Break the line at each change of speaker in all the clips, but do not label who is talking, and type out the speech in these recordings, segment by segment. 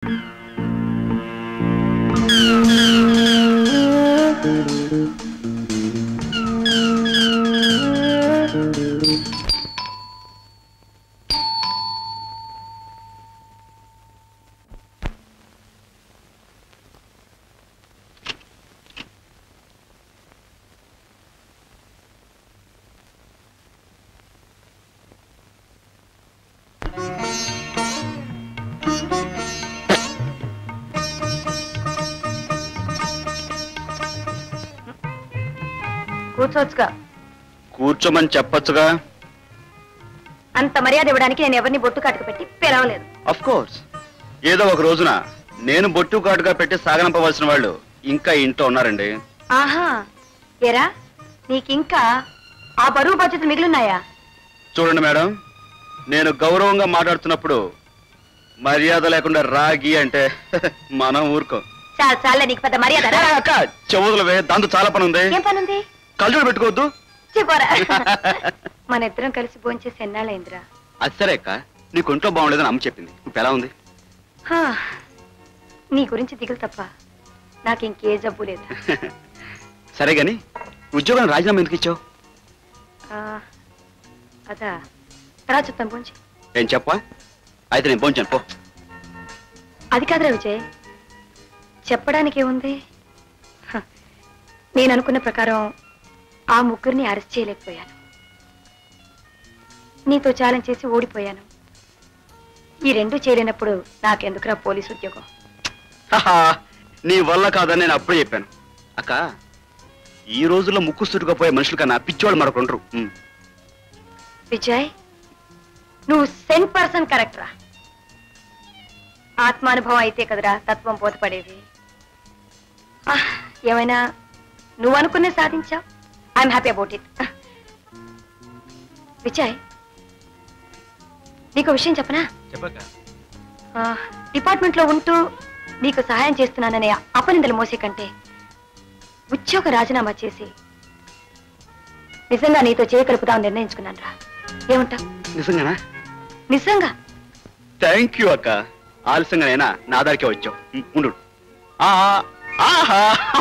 కూర్చోవచ్చుగా
కూర్చోమని చెప్పొచ్చుగా
అంత మర్యాద ఇవ్వడానికి నేను ఎవరిని బొట్టు కాటుకు పెట్టి పిలవలేదు
అఫ్ కోర్స్ ఏదో ఒక రోజున నేను బొట్టు కాటుగా పెట్టి సాగనంపవలసిన వాళ్ళు ఇంకా ఇంట్లో ఉన్నారండి
ఆహా ఎరా నీకింకా ఆ బరువు బాధ్యతలు మిగిలిన్నాయా
చూడండి మేడం నేను గౌరవంగా మాట్లాడుతున్నప్పుడు మర్యాద లేకుండా రాగి అంటే మనం ఊరుకో
చాలా చాలా నీకు పెద్ద మర్యాద రా.
అక్క చెవుదలవే దాంతో చాలా పని ఉంది
ఏం పనుంది
కళ్ళు పెట్టుకోవద్దు
చెప్పరా మన ఇద్దరం కలిసి భోంచేసి ఎన్నాళ్ళైందిరా
అది సరే అక్క నీకు ఒంట్లో బాగుండేదని అమ్మ చెప్పింది ఇప్పుడు ఎలా ఉంది
హా, నీ గురించి దిగులు తప్ప నాకు ఇంకే జబ్బు లేదు
సరే గాని ఉద్యోగం రాజీనామా ఎందుకు ఇచ్చావు
ఆ, అదా తర్వాత చెప్తాను భోంచి
ఏం చెప్పా అయితే నేను పోంచాను పో
అది కాదురా విజయ్ చెప్పడానికి ఏముంది హ, నేను అనుకున్న ప్రకారం ఆ ముగ్గురిని అరెస్ట్ చేయలేకపోయాను నీతో ఛాలెంజ్ చేసి ఓడిపోయాను ఈ రెండు చేయలేనప్పుడు నాకెందుకురా పోలీసు ఉద్యోగం
హహా, నీ వల్ల కాదని నేను అప్పుడే చెప్పాను అక్క ఈ రోజుల్లో ముక్కు సుట్టుగా పోయే మనుషులు కన్నా పిచ్చోళ్ళు మరొకరు
విజయ్ నువ్వు సెన్ పర్సన్ కరెక్ట్ రా ఆత్మానుభవం అయితే కదరా తత్వం బోధపడేది ఆహ్, ఏమైనా నువ్వు అనుకునే సాధించావు I'm happy about it Vijay నీకు విషయం చెప్పనా
చెప్పక
ఆ, డిపార్ట్మెంట్ లో ఉంటూ నీకు సహాయం చేస్తున్నాననే అపనిందలు మోసే కంటే ఉద్యోగ రాజీనామా చేసి నిజంగా నీతో చేయగలుపుతామని నిర్ణయించుకున్నాను రా ఏమంటావు
నిజంగానా
నిజంగా
థ్యాంక్ యూ అక్క ఆలస్యంగానైనా నా దారికే వచ్చావు ఉమ్, ఉండు ఆ, ఆహా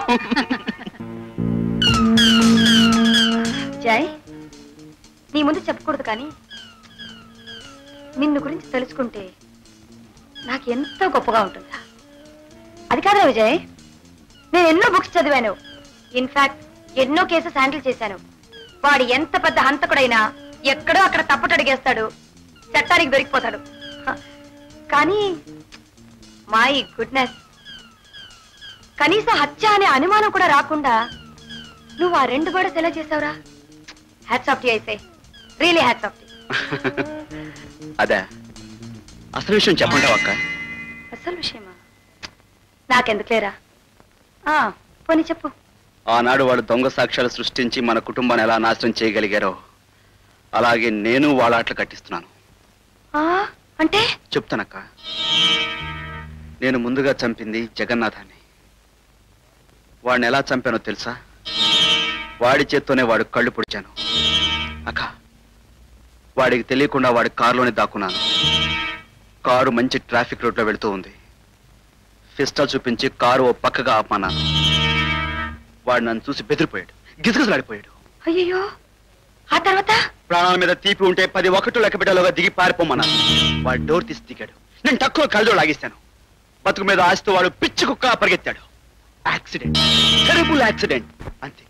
జై నీ ముందు చెప్పకూడదు కానీ నిన్ను గురించి తెలుసుకుంటే నాకు ఎంతో గొప్పగా ఉంటుందా అది కాదురా విజయ్ నేను ఎన్నో బుక్స్ చదివాను ఇన్ఫాక్ట్ ఎన్నో కేసెస్ హ్యాండిల్ చేశాను వాడు ఎంత పెద్ద హంతకుడైనా ఎక్కడో అక్కడ తప్పుటడిగేస్తాడు చట్టానికి దొరికిపోతాడు హ, కానీ మై గుడ్నెస్ కనీసం హత్య అనే అనుమానం కూడా రాకుండా నువ్వు ఆ రెండు కూడా సెలవు చేసావురా హ్యాట్స్ ఆఫ్ టీ అయితే రియలీ హ్యాట్స్ ఆఫ్ టీ
అదే అసలు విషయం చెప్పంటావు అక్క
అసలు విషయమా నాకెందుకులేరా ఆ, పోనీ చెప్పు
ఆనాడు వాళ్ళు దొంగ సాక్ష్యాలు సృష్టించి మన కుటుంబాన్ని ఎలా నాశనం చేయగలిగారో అలాగే నేను వాళ్ళ ఆటలు కట్టిస్తున్నాను
ఆ, అంటే
చెప్తానక్క నేను ముందుగా చంపింది జగన్నాథాన్ని వాడిని ఎలా చంపానో తెలుసా వాడి చేత్తోనే వాడు కళ్ళు పొడిచాను అక్క వాడికి తెలియకుండా వాడి కారులోనే దాక్కున్నాను కారు మంచి ట్రాఫిక్ రోడ్లో వెళుతూ ఉంది పిస్టల్ చూపించి కారు ఓ పక్కగా ఆపమన్నాను వాడు నన్ను చూసి బెదిరిపోయాడు గిజగిజలాడిపోయాడు
అయ్యో ఆ తర్వాత
ప్రాణాల మీద తీపి ఉంటే పది ఒకటి లెక్క పెట్టాలోగా దిగి పారిపోమన్నాను వాడు డోర్ తీసి దిగాడు నేను తక్కువ కళ్ళజోడు లాగిస్తాను బతుకు మీద ఆశతో వాడు పిచ్చి కుక్క పరిగెత్తాడు యాక్సిడెంట్ టెరబుల్ యాక్సిడెంట్ అంతే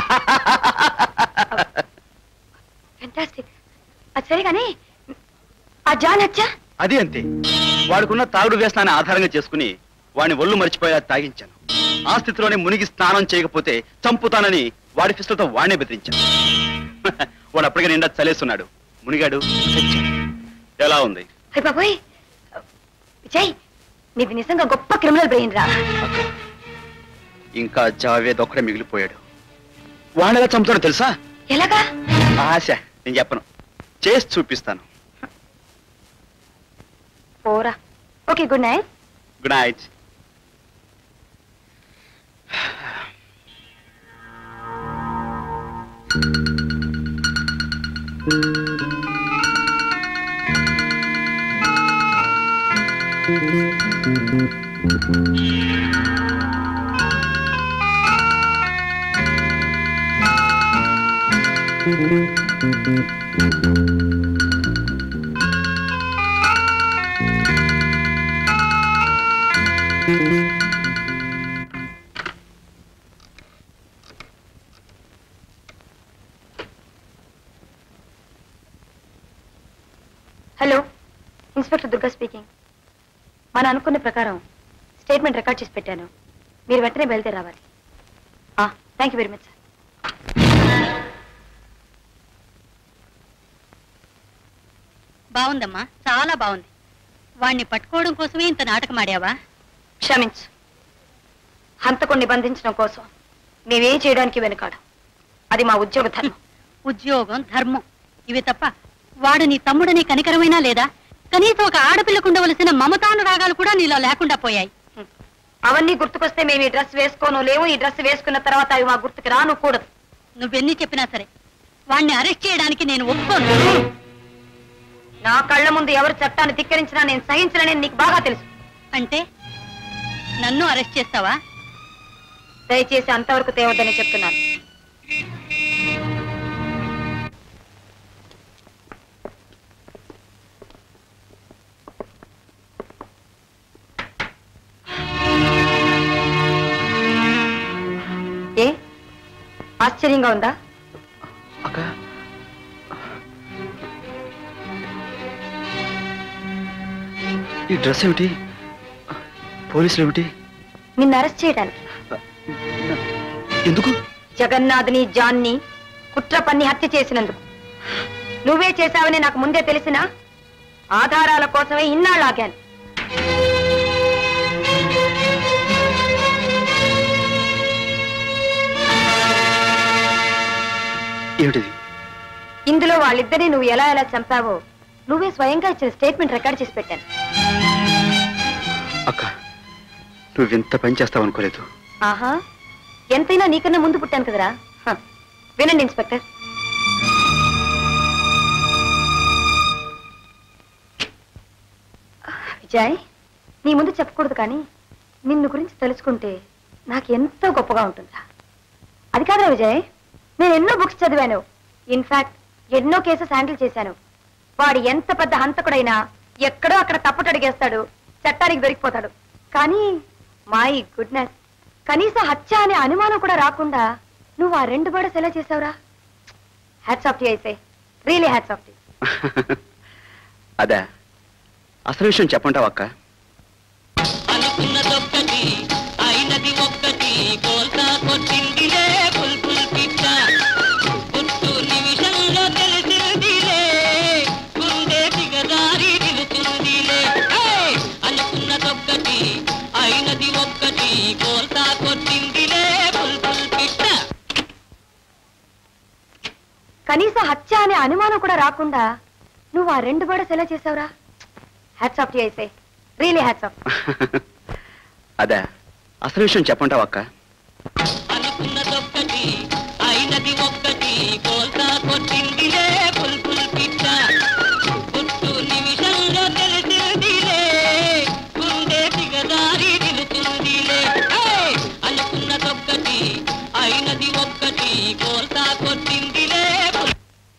ఫెంటాస్టిక్ అది సరే కానీ ఆ జాన్ హత్య
అది అంతే వాడుకున్న తాగుడు వ్యసనాన్ని ఆధారంగా చేసుకుని వాడిని ఒళ్ళు మర్చిపోయేలా తాగించాను ఆ స్థితిలోనే మునిగి స్నానం చేయకపోతే చంపుతానని వాడి పిస్తలతో వాడినే బెదిరించాను వాడు అప్పటికే నిండా చలేస్తున్నాడు మునిగాడు చచ్చాడు. ఎలా ఉంది
అయ్య బాబోయ్ విజయ్ నీది నిజంగా గొప్ప క్రిమినల్ బ్రెయిన్ రా
ఇంకా జావేద్ ఒక్కడే మిగిలిపోయాడు వాడు ఎలా చంపుతాడో తెలుసా
ఎలాగా
ఆశ నేను చెప్పను చేసి చూపిస్తాను
పోరా okay good night
good night
Thank you.
Hello inspector Durga speaking మనం అనుకున్న ప్రకారం స్టేట్మెంట్ రికార్డ్ చేసి పెట్టాను మీరు వెంటనే బయలుదేరి రావాలి thank you very much sir
బాగుందమ్మా చాలా బాగుంది వాణ్ణి పట్టుకోవడం కోసమే ఇంత నాటకం ఆడావా
క్షమించు హంతకుణ్ణి బంధించడం కోసం మేమేం చేయడానికి వెనుకాడు అది మా ఉద్యోగ ధర్మం
ఉద్యోగం ధర్మం ఇవి తప్ప వాడు నీ తమ్ముడని కనికరమైనా లేదా కనీసం ఒక ఆడపిల్లకు ఉండవలసిన మమతానురాగాలు కూడా నీలో లేకుండా పోయాయి
హ్మ్. అవన్నీ గుర్తుకొస్తే మేము ఈ డ్రెస్ వేసుకోను లేవు ఈ డ్రెస్ వేసుకున్న తర్వాత అవి మా గుర్తుకు రాను కూడదు
నువ్వెన్ని చెప్పినా సరే వాణ్ణి అరెస్ట్ చేయడానికి నేను ఒప్పుకోను
నా కళ్ళ ముందు ఎవరు చట్టాన్ని ధిక్కరించినా నేను సహించనని నీకు బాగా తెలుసు
అంటే నన్ను అరెస్ట్ చేస్తావా
దయచేసి అంతవరకు తేవద్దని చెప్తున్నాను ఏ ఆశ్చర్యంగా ఉందా
అక్క ఈ డ్రెస్ ఏమిటి పోలీసులు ఏమిటి
నిన్ను అరెస్ట్ చేయడానికి
ఎందుకు
జగన్నాథ్ని జాన్ని కుట్ర పన్ని హత్య చేసినందుకు నువ్వే చేశావని నాకు ముందే తెలిసినా ఆధారాల కోసమే ఇన్నాళ్ళు ఆగాను
ఏమిటిది
ఇందులో వాళ్ళిద్దరిని నువ్వు ఎలా ఎలా చంపావో నువ్వే స్వయంగా ఇచ్చిన స్టేట్మెంట్ రికార్డ్ చేసి పెట్టాను
అక్క నువ్వు ఇంత పని చేస్తావు అనుకోలేదు
ఆహా ఎంతైనా నీకన్నా ముందు పుట్టాను కదరా హ. వినండి ఇన్స్పెక్టర్ విజయ్ నీ ముందు చెప్పకూడదు కానీ నిన్ను గురించి తెలుసుకుంటే నాకు ఎంతో గొప్పగా ఉంటుందా అది కాదురా విజయ్ నేను ఎన్నో బుక్స్ చదివాను ఇన్ఫాక్ట్ ఎన్నో కేసెస్ హ్యాండిల్ చేశాను వాడు ఎంత పెద్ద హంతకుడైనా ఎక్కడో అక్కడ తప్పుట అడిగేస్తాడు చట్టానికి దొరికిపోతాడు కానీ మై గుడ్నెస్ కనీస హత్య అనే అనుమానం కూడా రాకుండా నువ్వు ఆ రెండు కూడా సెలవు చేసావురా హ్యాట్స్ ఆఫ్ టీ అయితే రియలీ హ్యాట్స్ ఆఫ్ టీ
అదే అసలు విషయం చెప్పంటావు అక్క
అనుకున్నదొక్కటి అయినది ఒక్కటి కోల్తా కొట్టిందిలే బుల్బుల్ పిట్ట గుట్టు నిమిషంలో తెలిసిందిలే గుండె దిగదారి నిలుతుందిలే ఏయ్! అనుకున్నదొక్కటి అయినది ఒక్కటి కోల్తా కొట్టిందిలే బుల్బుల్ పిట్ట
కనీస హత్య అనే అనుమానం కూడా రాకుండా నువ్వు ఆ రెండు కూడా సెలవు చేసావురా హ్యాట్స్ ఆఫ్ టీ అయితే రియలీ హ్యాట్స్ ఆఫ్
అదే అసలు విషయం చెప్పంటావు అక్క
అనుకున్నదొక్కటి అయినది ఒక్కటి కోల్తా కొట్టిందిలే బుల్బుల్ పిట్ట గుట్టు నిమిషంలో తెలిసిందిలే గుండె దిగదారి నిలుతుందిలే ఏయ్! అనుకున్నదొక్కటి అయినది ఒక్కటి కోల్తా కొట్టిందిలే బుల్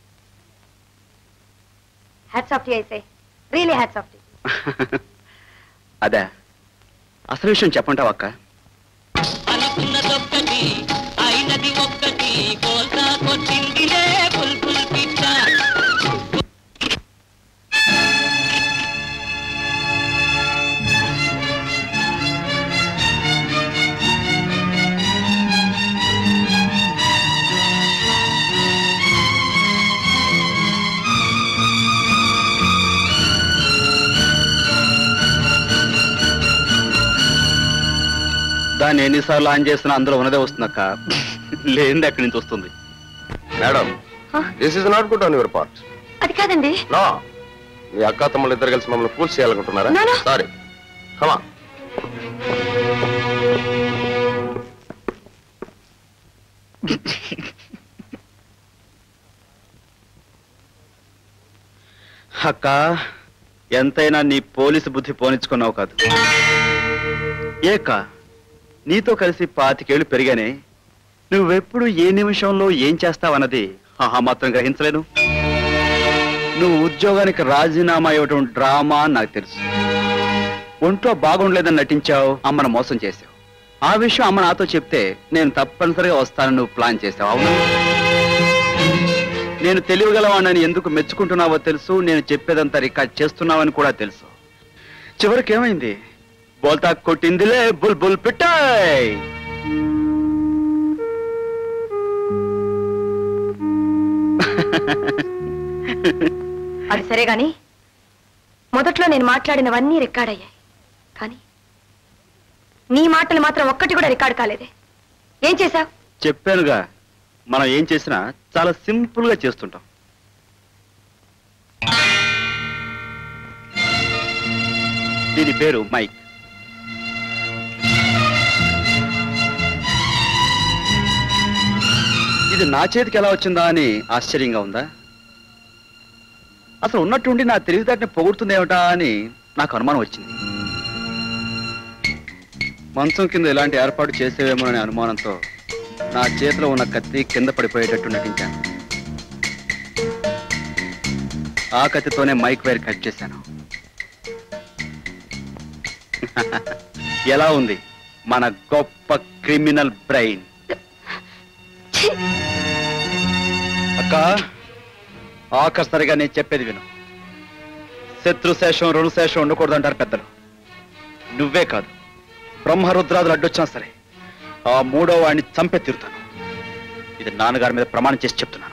హ్యాట్స్ ఆఫ్ టీ అయితే రియలీ హ్యాట్స్ ఆఫ్ టీ
అదే అసలు విషయం చెప్పంటావు అక్క
అనుకున్నదొక్కటి అయినది ఒక్కటి కోల్తా కొట్టిందిలే బుల్బుల్ పిట్ట
దాన్ని ఎన్నిసార్లు ఆన్ చేస్తున్నా అందులో ఉన్నదే వస్తుందక్క లేనిది ఎక్కడి నుంచి వస్తుంది
madam this is not good on your part
అది కాదండి
నో మీ అక్క తమ్ముళ్ళు ఇద్దరు కలిసి మమ్మల్ని ఫూల్ చేయాలనుకుంటున్నారా
No, no.
సారీ కమా
అక్క ఎంతైనా నీ పోలీసు బుద్ధి పోనిచ్చుకున్నావు కాదు ఏక నీతో కలిసి పాతికేళ్లు పెరిగానే నువ్వెప్పుడు ఏ నిమిషంలో ఏం చేస్తావన్నది ఆహా మాత్రం గ్రహించలేను నువ్వు ఉద్యోగానికి రాజీనామా ఇవ్వటం డ్రామా అని నాకు తెలుసు ఒంట్లో బాగుండలేదని నటించావు అమ్మను మోసం చేశావు ఆ విషయం అమ్మ నాతో చెప్తే నేను తప్పనిసరిగా వస్తానని నువ్వు ప్లాన్ చేసావు అవును నేను తెలియగలవాణ్ణని ఎందుకు మెచ్చుకుంటున్నావో తెలుసు నేను చెప్పేదంతా రికార్డ్ చేస్తున్నావని కూడా తెలుసు చివరికి ఏమైంది బోల్తా కొట్టిందిలే బుల్ బుల్ పిట్టాయ్
అది సరే గాని మొదట్లో నేను మాట్లాడినవన్నీ రికార్డ్ అయ్యాయి కానీ నీ మాటలు మాత్రం ఒక్కటి కూడా రికార్డ్ కాలేదే ఏం చేశావు
చెప్పానుగా మనం ఏం చేసినా చాలా సింపుల్ గా చేస్తుంటాం దీని పేరు మైక్ ఇది నా చేతికి ఎలా వచ్చిందా అని ఆశ్చర్యంగా ఉందా అసలు ఉన్నట్టుండి నా తెలివితేటని పొగుడుతుందేమిటా అని నాకు అనుమానం వచ్చింది మంచం కింద ఇలాంటి ఏర్పాటు చేసేవేమోననే అనుమానంతో నా చేతిలో ఉన్న కత్తి కింద పడిపోయేటట్టు నటించాను ఆ కత్తితోనే మైక్ వైర్ కట్ చేశాను ఎలా ఉంది మన గొప్ప క్రిమినల్ బ్రెయిన్ అక్క ఆఖరిసరిగా నేను చెప్పేది విను శత్రు శేషం రుణు శేషం ఉండకూడదు అంటారు పెద్దలు నువ్వే కాదు బ్రహ్మరుద్రాదులు అడ్డొచ్చినా సరే ఆ మూడో వాడిని చంపే తీరుతాను ఇది నాన్నగారి మీద ప్రమాణం చేసి చెప్తున్నాను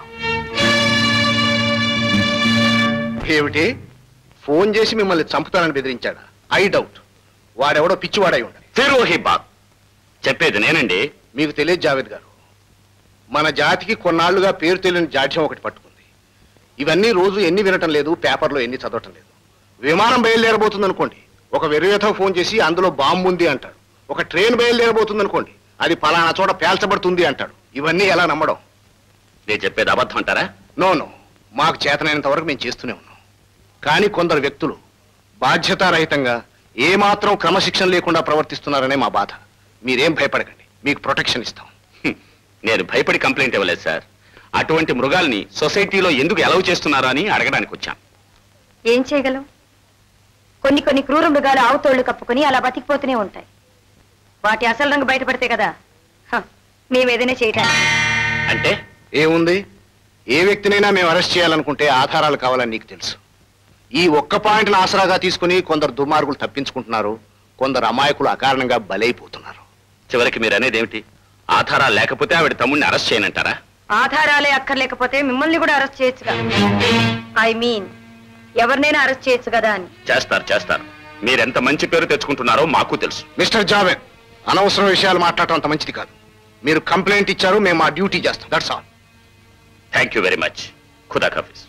ఏమిటి ఫోన్ చేసి మిమ్మల్ని చంపుతానని బెదిరించాడా ఐ డౌట్ వాడెవడో పిచ్చివాడై ఉండాలి
ఫిరోహి బాగ్ చెప్పేది నేనండి
మీకు తెలియదు జావేద్ గారు మన జాతికి కొన్నాళ్లుగా పేరు తెలియని జాడ్యం ఒకటి పట్టుకుంది ఇవన్నీ రోజు ఎన్ని వినటం లేదు పేపర్లో ఎన్ని చదవటం లేదు విమానం బయలుదేరబోతుంది అనుకోండి ఒక వెర్రివేతం ఫోన్ చేసి అందులో బాంబు ఉంది అంటాడు ఒక ట్రైన్ బయలుదేరబోతుంది అనుకోండి అది పలానా చోట పేల్చబడుతుంది అంటాడు ఇవన్నీ ఎలా నమ్మడం
నేను చెప్పేది అబద్ధం అంటారా
నో నో మాకు చేతనైనంత వరకు మేము చేస్తూనే ఉన్నాం కానీ కొందరు వ్యక్తులు బాధ్యతారహితంగా ఏమాత్రం క్రమశిక్షణ లేకుండా ప్రవర్తిస్తున్నారనే మా బాధ మీరేం భయపడకండి మీకు ప్రొటెక్షన్ ఇస్తాం
హ్మ్. నేను భయపడి కంప్లైంట్ ఇవ్వలేదు సార్ అటువంటి మృగాల్ని సొసైటీలో ఎందుకు ఎలవ్ చేస్తున్నారా అని అడగడానికి వచ్చాను
ఏం చేయగలం కొన్ని కొన్ని క్రూర మృగాలు ఆవుతోళ్లు కప్పుకొని అలా బతికిపోతూనే ఉంటాయి వాటి అసలు రంగు బయటపడితే కదా హ, మేము ఏదైనా చేయటానికి
అంటే
ఏముంది ఏ వ్యక్తినైనా మేము అరెస్ట్ చేయాలనుకుంటే ఆధారాలు కావాలని నీకు తెలుసు ఈ ఒక్క పాయింట్ను ఆసరాగా తీసుకుని కొందరు దుర్మార్గులు తప్పించుకుంటున్నారు కొందరు అమాయకులు అకారణంగా బలైపోతున్నారు
చివరికి మీరు అనేది ఏమిటి ఆధారాలు లేకపోతే ఆవిడ తమ్ముడిని అరెస్ట్ చేయనంటారా
ఆధారాలే అక్కర్లేకపోతే మిమ్మల్ని కూడా అరెస్ట్ చేయొచ్చుగా ఐ మీన్ ఎవరినైనా అరెస్ట్ చేయొచ్చు కదా అని
చేస్తారు చేస్తారు మీరెంత మంచి పేరు తెచ్చుకుంటున్నారో మాకు తెలుసు
మిస్టర్ జావేద్ అనవసరం విషయాలు మాట్లాడటం అంత మంచిది కాదు మీరు కంప్లైంట్ ఇచ్చారు మేము మా డ్యూటీ చేస్తాం that's all
thank you very much ఖుదా హఫీజ్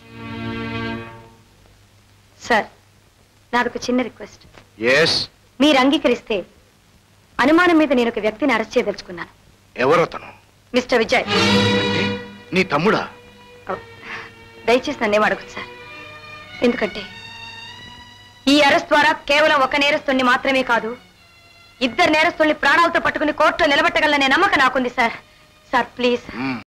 సార్ నాదొక చిన్న రిక్వెస్ట్
ఎస్
మీరు అంగీకరిస్తే అనుమానం మీద నేను ఒక వ్యక్తిని అరెస్ట్ చేయదలుచుకున్నాను
ఎవరతను
మిస్టర్ విజయ్
అంటే నీ తమ్ముడా
అవ్. దయచేసి నన్నేం అడగదు సార్ ఎందుకంటే ఈ అరెస్ట్ ద్వారా కేవలం ఒక నేరస్తుణ్ణి మాత్రమే కాదు ఇద్దరు నేరస్తుల్ని ప్రాణాలతో పట్టుకుని కోర్టులో నిలబెట్టగలనే నమ్మకం నాకుంది సార్ సార్ ప్లీజ్
మ్మ్.